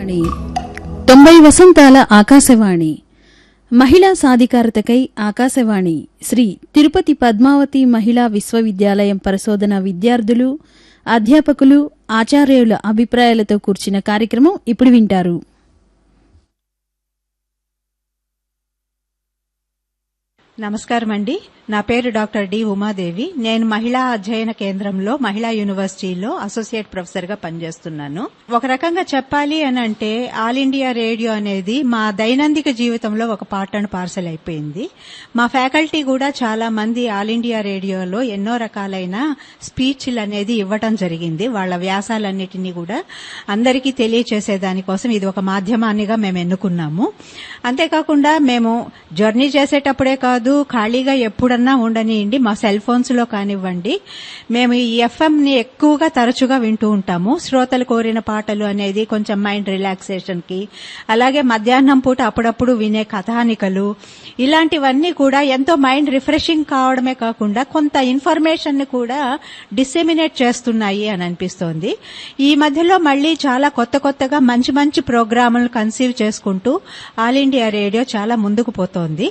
ఆకాశవాణి తొంభై వసంతాల ఆకాశవాణి మహిళా సాధికారతకై ఆకాశవాణి శ్రీ తిరుపతి పద్మావతి మహిళా విశ్వవిద్యాలయం పరిశోధన విద్యార్థులు అధ్యాపకులు ఆచార్యుల అభిప్రాయాలతో కూర్చిన కార్యక్రమం ఇప్పుడు వింటారు నమస్కారం అండి నా పేరు డాక్టర్ డి ఉమాదేవి నేను మహిళా అధ్యయన కేంద్రంలో మహిళా యూనివర్సిటీలో అసోసియేట్ ప్రొఫెసర్ గా పనిచేస్తున్నాను ఒక రకంగా చెప్పాలి అని అంటే ఆల్ ఇండియా రేడియో అనేది మా దైనందిక జీవితంలో ఒక పార్ట్ అండ్ పార్సల్ అయిపోయింది మా ఫ్యాకల్టీ కూడా చాలా మంది ఆల్ ఇండియా రేడియోలో ఎన్నో రకాలైన స్పీచ్లు అనేది ఇవ్వటం జరిగింది వాళ్ళ వ్యాసాలన్నిటినీ కూడా అందరికీ తెలియచేసే దానికోసం ఇది ఒక మాధ్యమాన్నిగా మేము ఎన్నుకున్నాము అంతేకాకుండా మేము జర్నీ చేసేటప్పుడే కాదు ఖాళీగా ఎప్పుడన్నా ఉండనియండి మా సెల్ ఫోన్స్ లో కానివ్వండి మేము ఈ ఎఫ్ఎం ని ఎక్కువగా తరచుగా వింటూ ఉంటాము శ్రోతలు కోరిన పాటలు అనేది కొంచెం మైండ్ రిలాక్సేషన్ కి అలాగే మధ్యాహ్నం పూట అప్పుడప్పుడు వినే కథానికలు ఇలాంటివన్నీ కూడా ఎంతో మైండ్ రిఫ్రెషింగ్ కావడమే కాకుండా కొంత ఇన్ఫర్మేషన్ ని కూడా డిసెమినేట్ చేస్తున్నాయి అని అనిపిస్తోంది ఈ మధ్యలో మళ్ళీ చాలా కొత్త కొత్తగా మంచి మంచి ప్రోగ్రాములను కన్సీవ్ చేసుకుంటూ ఆల్ ఇండియా రేడియో చాలా ముందుకు పోతోంది